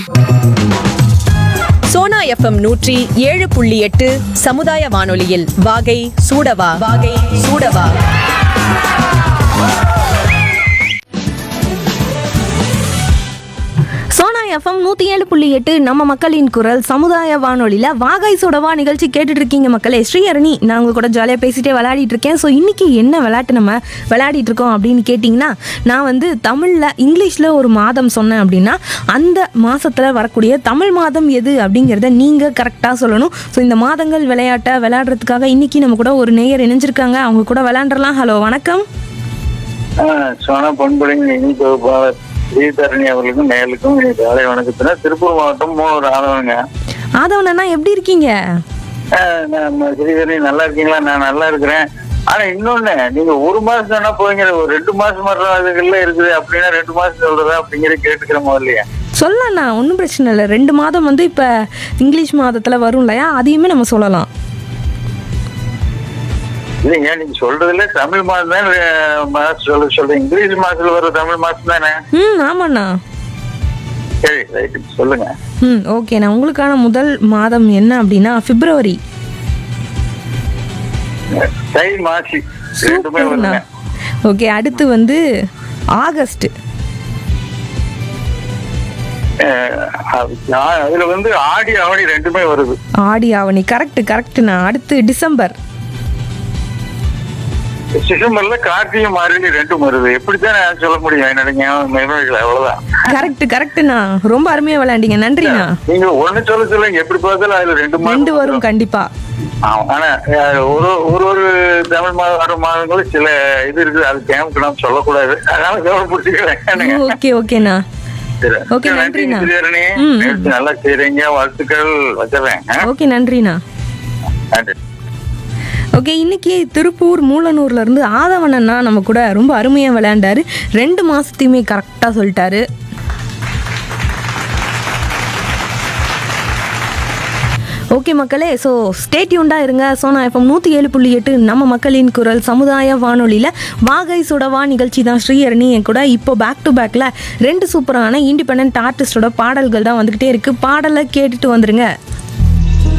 Sona FM நூற்றி ஏழு புள்ளி எட்டு சமுதாய வானொலியில் வாகை சூடவா வாகை சூடவா சோனா எஃப்எம் நூற்றி ஏழு புள்ளி எட்டு நம்ம மக்களின் குரல் சமுதாய வானொலியில் வாகை சுடவா நிகழ்ச்சி கேட்டுட்டு இருக்கீங்க மக்களே ஸ்ரீஹரணி நான் உங்க கூட ஜாலியாக பேசிட்டே விளையாடிட்டு இருக்கேன் ஸோ இன்னைக்கு என்ன விளையாட்டு நம்ம விளையாடிட்டு இருக்கோம் அப்படின்னு கேட்டிங்கன்னா நான் வந்து தமிழில் இங்கிலீஷில் ஒரு மாதம் சொன்னேன் அப்படின்னா அந்த மாதத்தில் வரக்கூடிய தமிழ் மாதம் எது அப்படிங்கிறத நீங்கள் கரெக்டாக சொல்லணும் ஸோ இந்த மாதங்கள் விளையாட்டை விளையாடுறதுக்காக இன்னைக்கு நம்ம கூட ஒரு நேயர் இணைஞ்சிருக்காங்க அவங்க கூட விளையாண்டுறலாம் ஹலோ வணக்கம் சோனா பொன்புலிங்க இனி தொகுப்பாளர் ஸ்ரீதரணி அவர்களுக்கும் நேயலுக்கும் இனி காலை வணக்கத்தின திருப்பூர் மாவட்டம் மூணு ஆதவங்க ஆதவனா எப்படி இருக்கீங்க நம்ம ஸ்ரீதரணி நல்லா இருக்கீங்களா நான் நல்லா இருக்கிறேன் ஆனா இன்னொன்னு நீங்க ஒரு மாசம் சொன்னா போவீங்க ஒரு ரெண்டு மாசம் வர்றதுகள்ல இருக்குது அப்படின்னா ரெண்டு மாசம் சொல்றதா அப்படிங்கிற கேட்டுக்கிற முதல்லயே சொல்லலாம்ண்ணா ஒன்றும் பிரச்சனை இல்லை ரெண்டு மாதம் வந்து இப்போ இங்கிலீஷ் மாதத்தில் வரும் இல்லையா அதையுமே நம்ம சொல்லலாம் இல்லைங்க நீங்க சொல்றதுல தமிழ் மாதம் தான் அஹ், மாசம் சொல்ல சொல்றீங்க இங்கிலீஷ் மாசத்துல வர்ற தமிழ் மாசம் தானே ம் ஆமாண்ணா சரி ரைட்டு சொல்லுங்க ம் ஓகேண்ணா உங்களுக்கான முதல் மாதம் என்ன அப்படின்னா பிப்ரவரி தை மாசி ரெண்டுமே சூப்பர்ண்ணா வருங்க ஓகே அடுத்து வந்து ஆகஸ்ட் அஹ், அது- நான் அதுல வந்து ஆடி ஆவணி ரெண்டுமே வருது ஆடி ஆவணி கரெக்ட் கரெக்டுண்ணா அடுத்து டிசம்பர் டிசம்பர்ல கார்த்திகை மார்கழி ரெண்டும் வருது எப்படித்தான் நான் சொல்ல முடியும் என்னோட ஞாபகம் மெமரியில் அவ்வளவுதான் கரெக்ட் கரெக்டுண்ணா ரொம்ப அருமையாக விளையாண்டீங்க நன்றிண்ணா நீங்க ஒண்ணு சொல்ல சொல்லுங்க எப்படி பார்த்தாலும் அதுல ரெண்டு மாதம் ரெண்டு வரும் கண்டிப்பா ஆமா. ஆனா அஹ், ஒரு ஒரு ஒரு தமிழ் மாதம் வர மாதங்களும் சில இது இருக்குது அது கேமுக்கு நாம் சொல்லக்கூடாது அதனால கவனம் பிடிச்சிக்கிறேன் ஓகே ஓகேண்ணா Okay, நன்றிண்ணா. ம், ம். நல்லா செய்றீங்க வாழ்த்துக்கள் வச்சிடறேன் ஆ? ஓகே நன்றிண்ணா நன்றி ஓகே இன்னைக்கு திருப்பூர் மூலனூர்ல இருந்து ஆதவன் அண்ணா நம்ம கூட ரொம்ப அருமையாக விளையாண்டாரு ரெண்டு மாசத்தையுமே கரெக்டாக சொல்லிட்டாரு ஓகே மக்களே ஸோ ஸ்டேட்யூண்டாக இருங்க சோனா எஃப்எம் நூற்றி ஏழு புள்ளி எட்டு நம்ம மக்களின் குரல் சமுதாய வானொலியில் வாகை சுடவா நிகழ்ச்சி தான் ஸ்ரீஹரணி என் கூட இப்போ பேக் டு பேக்கில் ரெண்டு சூப்பரான இண்டிபெண்ட் ஆர்டிஸ்டோட பாடல்கள் தான் வந்துக்கிட்டே இருக்குது பாடலை கேட்டுட்டு வந்துருங்க